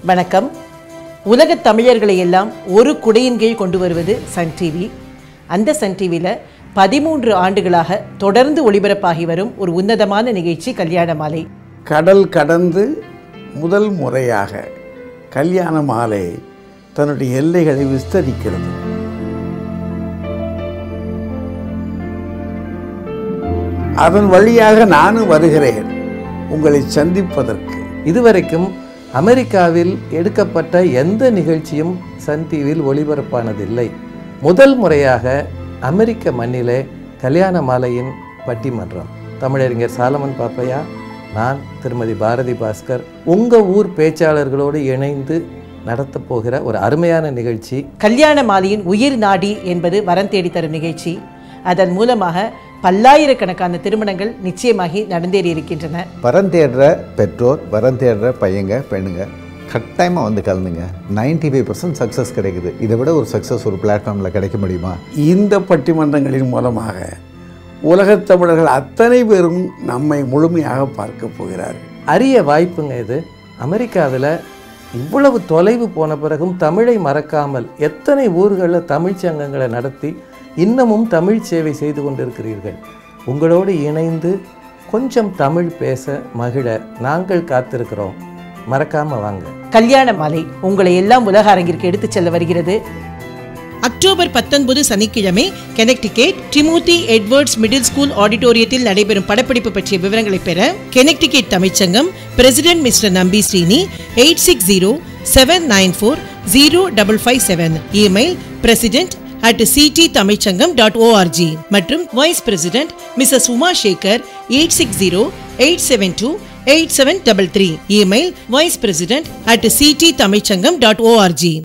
வணக்கம் உலகத் தமிழர்களை எல்லாம் ஒரு குடையின் கீழ் கொண்டு வருவது சன் டிவி அந்த சன் டிவியில் பதிமூன்று ஆண்டுகளாக தொடர்ந்து ஒளிபரப்பாகி வரும் ஒரு உன்னதமான நிகழ்ச்சி கல்யாண மாலை கடல் கடந்து முதல் முறையாக கல்யாண மாலை தன்னுடைய எல்லைகளை விஸ்தரிக்கிறது அதன் வழியாக நானும் வருகிறேன் உங்களை சந்திப்பதற்கு இதுவரைக்கும் அமெரிக்காவில் எடுக்கப்பட்ட எந்த நிகழ்ச்சியும் சன் டிவியில் ஒளிபரப்பானதில்லை முதல் முறையாக அமெரிக்க மண்ணிலே கல்யாண மாலையின் பட்டிமன்றம் தமிழறிஞர் சாலமன் பாப்பையா நான் திருமதி பாரதி பாஸ்கர் உங்கள் ஊர் பேச்சாளர்களோடு இணைந்து நடத்தப் போகிற ஒரு அருமையான நிகழ்ச்சி கல்யாண மாலையின் உயிர் நாடி என்பது வரம் தேடி தரும் நிகழ்ச்சி அதன் மூலமாக பல்லாயிரக்கணக்கான திருமணங்கள் நிச்சயமாகி நடந்தேறி இருக்கின்றன வரம் தேடுற பெற்றோர் வரம் தேடுற பையங்க பெண்ணுங்க கட்டாயமாக வந்து கலந்துங்க 95% ஃபைவ் பர்சன்ட் சக்ஸஸ் கிடைக்குது இதை விட ஒரு சக்ஸஸ் ஒரு பிளாட்ஃபார்மில் கிடைக்க முடியுமா இந்த பட்டிமன்றங்களின் மூலமாக உலகத் தமிழர்கள் அத்தனை பேரும் நம்மை முழுமையாக பார்க்க போகிறார்கள் அரிய வாய்ப்புங்க இது அமெரிக்காவில் இவ்வளவு தொலைவு போன பிறகும் தமிழை மறக்காமல் எத்தனை ஊர்களில் தமிழ்ச் சங்கங்களை நடத்தி இன்னமும் தமிழ் சேவை செய்து கொண்டிருக்கிறீர்கள் உங்களோடு இணைந்து கொஞ்சம் தமிழ் பேச மகிழ நாங்கள் காத்திருக்கிறோம் மறக்காம வாங்க கல்யாண மாலை உங்களை எல்லாம் உலக அரங்கிற்கு எடுத்துச் செல்ல வருகிறது அக்டோபர் பத்தொன்பது சனிக்கிழமை Connecticut Timothy Edwards middle school ஆடிட்டோரியத்தில் நடைபெறும் படப்பிடிப்பு பற்றிய விவரங்களை பெற கெனக்டிகேட் தமிழ்ச்சங்கம் president Mr Nambi Srini eight six zero seven nine four zero double five seven email president at CT Tamil Sangam dot ORG மற்றும் vice president Mrs Uma Sekar eight six zero eight seven two eight seven double three email vice president at CT Tamil Sangam dot O R G